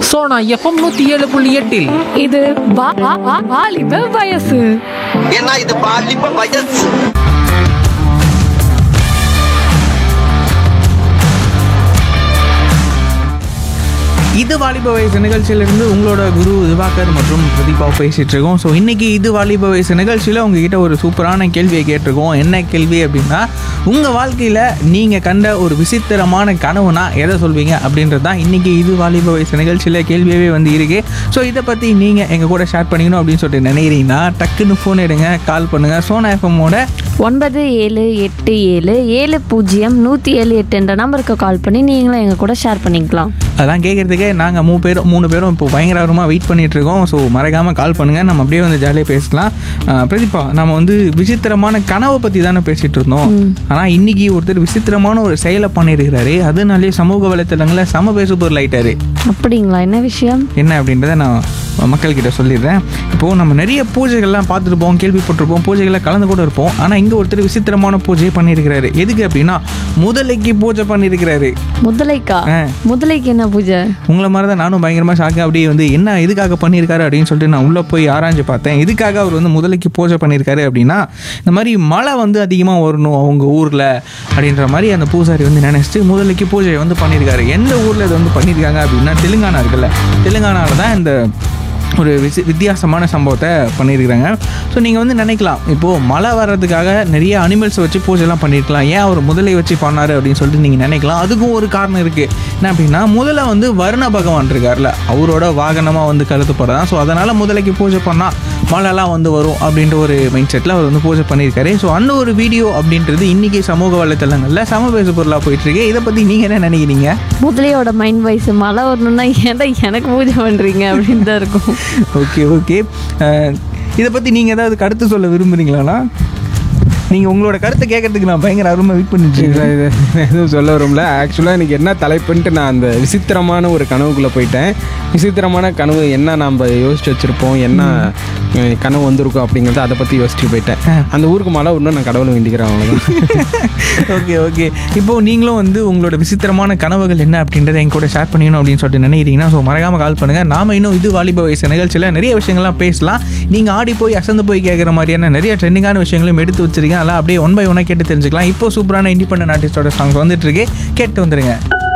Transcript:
Sona FM நூத்தி ஏழு புள்ளி எட்டில் இது வா- வா- வா- வாலிப வயசு ஏன்னா இது பாலிப்ப வயசு இது வாலிப வயசு நிகழ்ச்சியிலிருந்து உங்களோட குரு திவாகர் மற்றும் பிரதீபா பேசிட்டு இருக்கோம் ஸோ இன்னைக்கு இது வாலிப வயசு நிகழ்ச்சியில் உங்ககிட்ட ஒரு சூப்பரான கேள்வியை கேட்டிருக்கோம் என்ன கேள்வி அப்படின்னா உங்கள் வாழ்க்கையில் நீங்கள் கண்ட ஒரு விசித்திரமான கனவுனா எதை சொல்வீங்க அப்படின்றது தான் இன்னைக்கு இது வாலிப வயசு நிகழ்ச்சியில் கேள்வியாகவே வந்து இருக்கு ஸோ இதை பற்றி நீங்கள் எங்கள் கூட ஷேர் பண்ணிக்கணும் அப்படின்னு சொல்லிட்டு நினைக்கிறீங்கன்னா டக்குன்னு ஃபோன் எடுங்க கால் பண்ணுங்கள் சோனா எஃப்எம்மோட ஒன்பது ஏழு எட்டு ஏழு ஏழு பூஜ்ஜியம் நூற்றி ஏழு எட்டு என்ற நம்பருக்கு கால் பண்ணி நீங்களும் எங்கள் கூட ஷேர் பண்ணிக்கலாம் அதான் கேட்குறதுக்கே நாங்கள் மூணு பேரும் மூணு பேரும் இப்போ பயங்கரமாக வெயிட் பண்ணிட்டு இருக்கோம் ஸோ மறக்காமல் கால் பண்ணுங்கள் நம்ம அப்படியே வந்து ஜாலியாக பேசலாம் அஹ் பிரதீபா நம்ம வந்து விசித்திரமான கனவை பற்றி தானே பேசிகிட்டு இருந்தோம் ஆனால் இன்னைக்கு ஒருத்தர் விசித்திரமான ஒரு செயலை பண்ணியிருக்கிறாரு அதனாலே சமூக வலைத்தளங்களில் சம பேசு பொருள் ஆயிட்டாரு அப்படிங்களா என்ன விஷயம் என்ன அப்படின்றத நான் மக்கள்கிட்ட சொல்லிடுறேன் இப்போது நம்ம நிறைய பூஜைகள்லாம் பார்த்துருப்போம் கேள்விப்பட்டிருப்போம் பூஜைகளில் கலந்து கூட இருப்போம் ஆனால் இங்கே ஒருத்தர் விசித்திரமான பூஜையை பண்ணியிருக்கிறாரு எதுக்கு அப்படின்னா முதலைக்கு பூஜை பண்ணியிருக்கிறாரு முதலைக்கா ஆ. முதலைக்கு என்ன பூஜை உங்களை மாதிரி தான் நானும் பயங்கரமாக ஷாக்கு அப்படியே வந்து என்ன எதுக்காக பண்ணியிருக்காரு அப்படின்னு சொல்லிட்டு நான் உள்ளே போய் ஆராய்ஞ்சு பார்த்தேன் எதுக்காக அவர் வந்து முதலைக்கு பூஜை பண்ணியிருக்காரு அப்படின்னா இந்த மாதிரி மழை வந்து அதிகமாக வரணும் அவங்க ஊரில் அப்படின்ற மாதிரி அந்த பூசாரி வந்து நினச்சிட்டு முதலைக்கு பூஜையை வந்து பண்ணியிருக்காரு எந்த ஊரில் இதை வந்து பண்ணியிருக்காங்க அப்படின்னா தெலுங்கானா இருக்குல்ல தெலுங்கானாவில் தான் இந்த ஒரு விசி வித்தியாசமான சம்பவத்தை பண்ணியிருக்கிறாங்க ஸோ நீங்கள் வந்து நினைக்கலாம் இப்போது மழை வர்றதுக்காக நிறைய அனிமல்ஸ் வச்சு பூஜைலாம் பண்ணியிருக்கலாம் ஏன் அவர் முதலை வச்சு பண்ணார் அப்படின்னு சொல்லிட்டு நீங்கள் நினைக்கலாம் அதுக்கும் ஒரு காரணம் இருக்குது என்ன அப்படின்னா முதல்ல வந்து வருண பகவான் இருக்கார்ல அவரோட வாகனமாக வந்து கருதப்படுறதான் ஸோ அதனால் முதலைக்கு பூஜை பண்ணால் மழைலாம் வந்து வரும் அப்படின்ற ஒரு மைண்ட் செட்டில் அவர் வந்து பூஜை பண்ணியிருக்காரு ஸோ அந்த ஒரு வீடியோ அப்படின்றது இன்றைக்கி சமூக வலைத்தளங்களில் சம பேசு பொருளாக போயிட்டுருக்கு இதை பற்றி நீங்கள் என்ன நினைக்கிறீங்க முதலையோட மைண்ட் வைஸ் மழை வரணும்னா ஏன்டா எனக்கு பூஜை பண்ணுறீங்க அப்படின்னு தான் இருக்கும் ஓகே ஓகே இதை பற்றி நீங்கள் ஏதாவது கருத்து சொல்ல விரும்புகிறீங்களாண்ணா நீங்கள் உங்களோட கருத்தை கேட்கறதுக்கு நான் பயங்கர அருமை வெயிட் பண்ணிட்டு இல்ல, இருக்கேன் இது எதுவும் சொல்ல வரும்ல ஆக்சுவலாக எனக்கு என்ன தலைப்புன்ட்டு நான் அந்த விசித்திரமான ஒரு கனவுக்குள்ளே போயிட்டேன் விசித்திரமான கனவு என்ன நாம் யோசிச்சு வச்சுருப்போம் என்ன அஹ், கனவு வந்திருக்கும் அப்படிங்கிறத அதை பற்றி யோசிச்சு போயிட்டேன் அந்த ஊருக்கு மழை இன்னும் நான் கடவுளை வேண்டிக்கிறேன் அவ்வளோதான் ஓகே ஓகே இப்போ நீங்களும் வந்து உங்களோட விசித்திரமான கனவுகள் என்ன அப்படின்றத என் கூட ஷேர் பண்ணிக்கணும் அப்படின்னு சொல்லிட்டு நினைக்கிறீங்கன்னா ஸோ மறக்காம கால் பண்ணுங்க நாம இன்னும் இது வாலிப வயசு நிகழ்ச்சியில் நிறைய விஷயங்கள்லாம் பேசலாம் நீங்கள் ஆடி போய் அசந்து போய் கேட்குற மாதிரியான நிறைய ட்ரெண்டிங்கான விஷயங்களும் எடுத்து வச்சிருக்கீங்க அதெல்லாம் அப்படியே ஒன் பை ஒன்னாக கேட்டு தெரிஞ்சுக்கலாம் இப்போ சூப்பரான இண்டிபெண்டன்ட் ஆர்டிஸ்டோட சாங்ஸ் வந்துட்டு இருக்கு கேட்டு வந்துருங்க